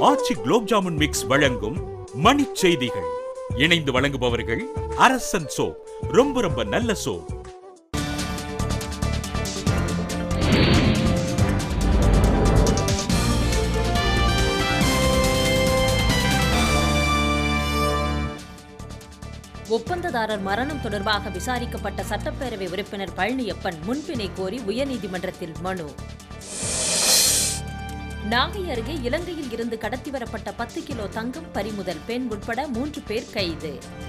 ஆச்சி gulab jamun mix வழங்கும் மணிச் செய்திகள் இணைந்து வழங்குபவர்கள் அரசன் சோ ரொம்ப ரொம்ப நல்ல சோ ஒப்பந்ததாரர் மரணம் தொடர்பாக விசாரிக்கப்பட்ட சட்டப்பேரவை உறுப்பினர் பழனியப்பன் முன்பினை கோரி உயர்நீதிமன்றத்தில் மனு நாகை அருகே இலங்கையில் இருந்து கடத்தி வரப்பட்ட பத்து கிலோ தங்கம் பறிமுதல் பெண் உட்பட மூன்று பேர் கைது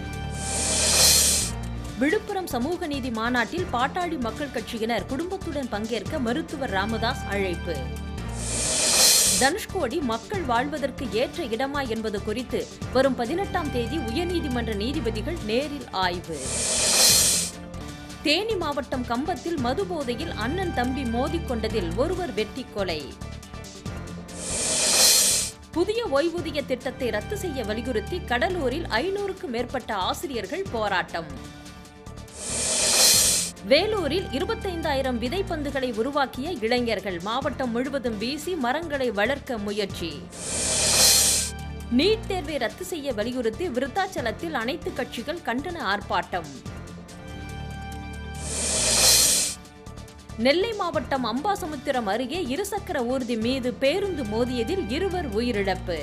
விழுப்புரம் சமூக நீதி மாநாட்டில் பாட்டாளி மக்கள் கட்சியினர் குடும்பத்துடன் பங்கேற்க மருத்துவர் ராமதாஸ் அழைப்பு தனுஷ்கோடி மக்கள் வாழ்வதற்கு ஏற்ற இடமா என்பது குறித்து வரும் பதினெட்டாம் தேதி உயர்நீதிமன்ற நீதிபதிகள் நேரில் ஆய்வு தேனி மாவட்டம் கம்பத்தில் மது போதையில் அண்ணன் தம்பி மோதிக்கொண்டதில் ஒருவர் வெட்டி கொலை புதிய ஓய்வூதிய திட்டத்தை ரத்து செய்ய வலியுறுத்தி கடலூரில் ஐநூறுக்கும் மேற்பட்ட ஆசிரியர்கள் போராட்டம் வேலூரில் இருபத்தைந்தாயிரம் விதைப்பந்துகளை உருவாக்கிய இளைஞர்கள் மாவட்டம் முழுவதும் வீசி மரங்களை வளர்க்க முயற்சி நீட் தேர்வை ரத்து செய்ய வலியுறுத்தி விருத்தாச்சலத்தில் அனைத்து கட்சிகள் கண்டன ஆர்ப்பாட்டம் நெல்லை மாவட்டம் அம்பாசமுத்திரம் அருகே இருசக்கர ஊர்தி மீது பேருந்து மோதியதில் இருவர் உயிரிழப்பு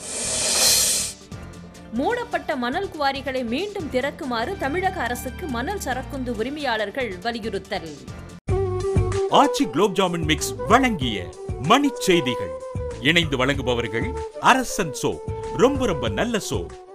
மூடப்பட்ட மணல் குவாரிகளை மீண்டும் திறக்குமாறு தமிழக அரசுக்கு மணல் சரக்குந்து உரிமையாளர்கள் வலியுறுத்தல் ஆச்சி குலோப் ஜாமுன் மிக்ஸ் வழங்கிய மணிச் செய்திகள் இணைந்து வழங்குபவர்கள் அரசன் சோ ரொம்ப ரொம்ப நல்ல சோ